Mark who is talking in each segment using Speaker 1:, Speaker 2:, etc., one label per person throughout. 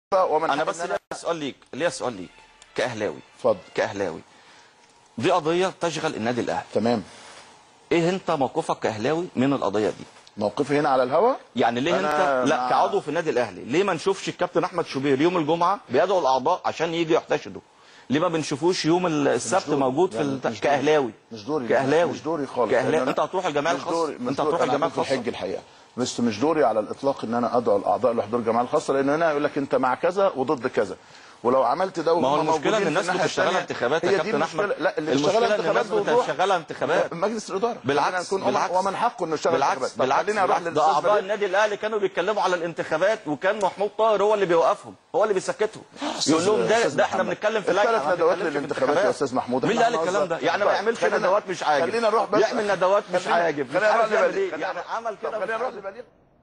Speaker 1: ومن
Speaker 2: انا
Speaker 1: حق
Speaker 2: بس
Speaker 1: إن
Speaker 2: ليا سؤال ليك ليا سؤال ليك كاهلاوي
Speaker 1: اتفضل
Speaker 2: كاهلاوي دي قضيه تشغل النادي الاهلي
Speaker 1: تمام
Speaker 2: ايه انت موقفك كاهلاوي من القضيه دي
Speaker 1: موقفي هنا على الهوا
Speaker 2: يعني ليه
Speaker 1: أنا
Speaker 2: انت لا
Speaker 1: مع-
Speaker 2: كعضو في النادي الاهلي ليه ما نشوفش الكابتن احمد شوبير يوم الجمعه بيدعو الاعضاء عشان يجوا يحتشدوا ليه ما بنشوفوش يوم السبت
Speaker 1: دوري.
Speaker 2: موجود في
Speaker 1: يعني
Speaker 2: الت...
Speaker 1: مش دوري.
Speaker 2: كاهلاوي
Speaker 1: مش دوري
Speaker 2: كاهلاوي
Speaker 1: مش دوري خالص
Speaker 2: كاهلاوي
Speaker 1: لأن
Speaker 2: انت
Speaker 1: أنا-
Speaker 2: هتروح الجمعيه
Speaker 1: مش
Speaker 2: الخاصه
Speaker 1: دوري مش
Speaker 2: انت
Speaker 1: دوري.
Speaker 2: هتروح
Speaker 1: أنا
Speaker 2: الجمعيه
Speaker 1: هكون في
Speaker 2: الخاصه
Speaker 1: الحج الحقيقه بس مش دوري على الاطلاق ان انا ادعو الاعضاء لحضور الجمعيه الخاصه لان هنا يقول لك انت مع كذا وضد كذا ولو عملت ده
Speaker 2: ما هو
Speaker 1: وهم
Speaker 2: المشكله ان
Speaker 1: موجودين في
Speaker 2: الناس
Speaker 1: الناحية
Speaker 2: بتشتغل
Speaker 1: التانية،
Speaker 2: انتخابات
Speaker 1: هي
Speaker 2: يا
Speaker 1: دي
Speaker 2: كابتن احمد
Speaker 1: المشكله لا اللي
Speaker 2: المشكله
Speaker 1: اشتغل
Speaker 2: ان الناس
Speaker 1: انتخابات بوضوح
Speaker 2: بتشتغل انتخابات
Speaker 1: مجلس الاداره
Speaker 2: بالعكس
Speaker 1: خلينا نكون
Speaker 2: بالعكس
Speaker 1: ومن حقه انه يشتغل
Speaker 2: بالعكس
Speaker 1: انتخابات. طب
Speaker 2: بالعكس,
Speaker 1: خليني اروح
Speaker 2: بالعكس ده
Speaker 1: للأستاذ
Speaker 2: اعضاء
Speaker 1: بليغ.
Speaker 2: النادي الاهلي كانوا بيتكلموا على الانتخابات وكان محمود طاهر هو اللي بيوقفهم هو اللي بيسكتهم يقول لهم ده
Speaker 1: أستاذ
Speaker 2: ده احنا
Speaker 1: محمد.
Speaker 2: بنتكلم في
Speaker 1: الثلاث
Speaker 2: لائحه ما
Speaker 1: ندوات
Speaker 2: بنتكلمش في
Speaker 1: للانتخابات يا أستاذ محمود.
Speaker 2: مين اللي
Speaker 1: إحنا
Speaker 2: قال الكلام
Speaker 1: هنهزر.
Speaker 2: ده يعني ما
Speaker 1: طيب،
Speaker 2: يعملش
Speaker 1: خلينا-
Speaker 2: ندوات مش عاجب
Speaker 1: خلينا نروح بس
Speaker 2: يعمل ندوات مش
Speaker 1: خلينا-
Speaker 2: عاجب مش
Speaker 1: خلينا
Speaker 2: عارف
Speaker 1: نروح
Speaker 2: يعمل
Speaker 1: لبليغ.
Speaker 2: ايه
Speaker 1: خلينا-
Speaker 2: يعني عمل كده
Speaker 1: خلينا
Speaker 2: مش
Speaker 1: نروح
Speaker 2: عاجب.
Speaker 1: لبليغ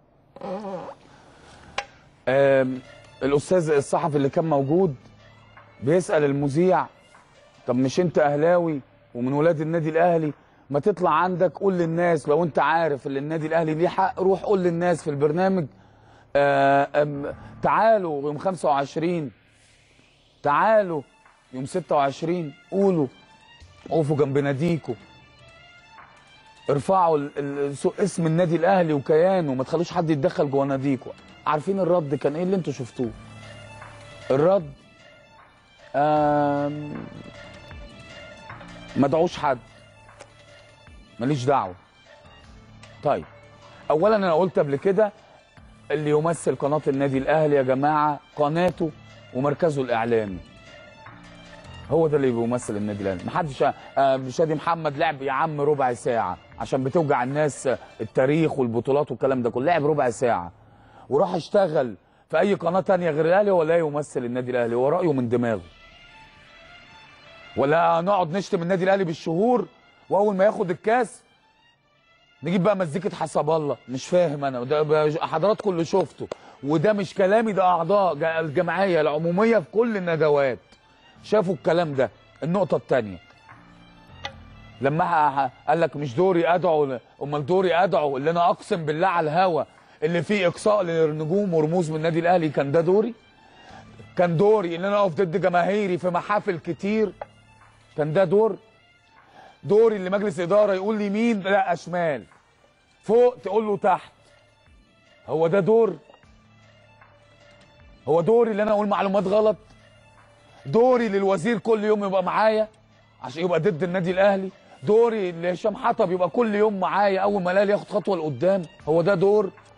Speaker 3: آم، الاستاذ الصحفي اللي كان موجود بيسال المذيع طب مش انت اهلاوي ومن ولاد النادي الاهلي ما تطلع عندك قول للناس لو انت عارف ان النادي الاهلي ليه حق روح قول للناس في البرنامج آه، آم، تعالوا يوم 25 تعالوا يوم 26 قولوا قفوا جنب ناديكوا ارفعوا ال- ال- سو- اسم النادي الاهلي وكيانه ما تخلوش حد يتدخل جوه ناديكوا عارفين الرد كان ايه اللي انتوا شفتوه الرد آم، ما دعوش حد ماليش دعوه طيب اولا انا قلت قبل كده اللي يمثل قناه النادي الاهلي يا جماعه قناته ومركزه الاعلامي هو ده اللي بيمثل النادي الاهلي محدش آه، شادي محمد لعب يا عم ربع ساعه عشان بتوجع الناس آه، التاريخ والبطولات والكلام ده كله لعب ربع ساعه وراح اشتغل في اي قناه تانية غير الاهلي ولا يمثل النادي الاهلي هو رايه من دماغه ولا نقعد نشتم النادي الاهلي بالشهور واول ما ياخد الكاس نجيب بقى مزيكه حسب الله مش فاهم انا ده ب- حضراتكم اللي شفته وده مش كلامي ده اعضاء جا- الجمعيه العموميه في كل الندوات شافوا الكلام ده النقطه الثانيه لما ح- ح- قال لك مش دوري ادعو امال دوري ادعو اللي انا اقسم بالله على الهوا اللي فيه اقصاء للنجوم ورموز من النادي الاهلي كان ده دوري كان دوري ان انا اقف ضد جماهيري في محافل كتير كان ده دور دوري اللي مجلس اداره يقول لي يمين لا شمال فوق تقول له تحت هو ده دور هو دوري اللي انا اقول معلومات غلط دوري للوزير كل يوم يبقى معايا عشان يبقى ضد النادي الاهلي دوري لهشام حطب يبقى كل يوم معايا اول ما الاهلي ياخد خطوه لقدام هو ده دور